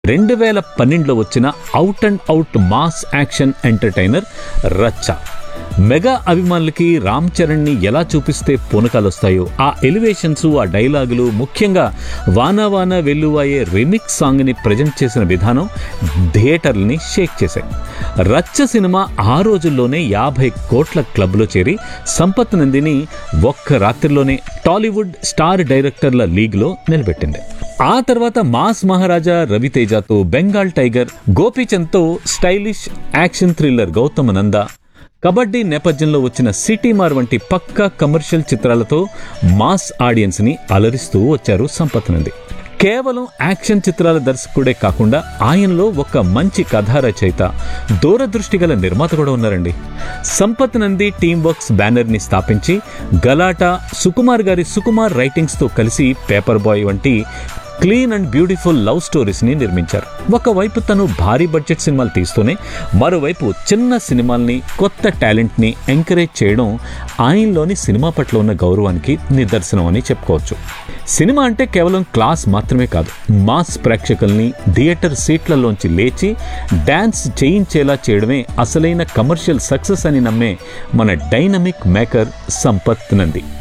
రెండు వేల పన్నెండులో వచ్చిన out and out mass action entertainer Racha mega అభిమానులకి రామ్ చరణ్ని ఎలా చూపిస్తే పూనకాలు వస్తాయో ఆ ఎలివేషన్స్ ఆ డైలాగులు ముఖ్యంగా వానా వానా వెల్లువాయే రిమిక్స్ సాంగ్ని ప్రజెంట్ చేసిన విధానం థియేటర్ని షేక్ చేశాయి రచ్చ సినిమా ఆ రోజుల్లోనే యాభై కోట్ల క్లబ్లో చేరి సంపత్ నందిని ఒక్క రాత్రిలోనే టాలీవుడ్ స్టార్ డైరెక్టర్ల లీగ్లో నిలబెట్టింది ఆ తర్వాత మాస్ మహారాజా రవితేజతో బెంగాల్ టైగర్ గోపీచంద్తో stylish action thriller Gautham Nanda kabaddi నేపథ్యంలో వచ్చిన సిటీ మార్ వంటి పక్కా కమర్షియల్ చిత్రాలతో మాస్ ఆడియన్స్ని అలరిస్తూ వచ్చారు సంపత్ నంది కేవలం యాక్షన్ చిత్రాల దర్శకుడే కాకుండా ఆయనలో ఒక మంచి కథా రచయిత దూరదృష్టి గల నిర్మాత కూడా ఉన్నారండి సంపత్ నంది టీమ్ వర్క్స్ బ్యానర్ని స్థాపించి గలాటా సుకుమార్ గారి సుకుమార్ రైటింగ్స్తో కలిసి పేపర్ బాయ్ వంటి క్లీన్ అండ్ బ్యూటిఫుల్ లవ్ స్టోరీస్ని నిర్మించారు ఒకవైపు తను భారీ బడ్జెట్ సినిమాలు తీస్తూనే మరోవైపు చిన్న సినిమాల్ని కొత్త టాలెంట్ని ఎంకరేజ్ చేయడం ఆయనలోని సినిమా పట్ల ఉన్న గౌరవానికి నిదర్శనం అని చెప్పుకోవచ్చు సినిమా అంటే కేవలం క్లాస్ మాత్రమే కాదు మాస్ ప్రేక్షకుల్ని థియేటర్ సీట్లలోంచి లేచి డ్యాన్స్ చేయించేలా చేయడమే అసలైన కమర్షియల్ సక్సెస్ అని నమ్మే మన డైనమిక్ మేకర్ సంపత్ నంది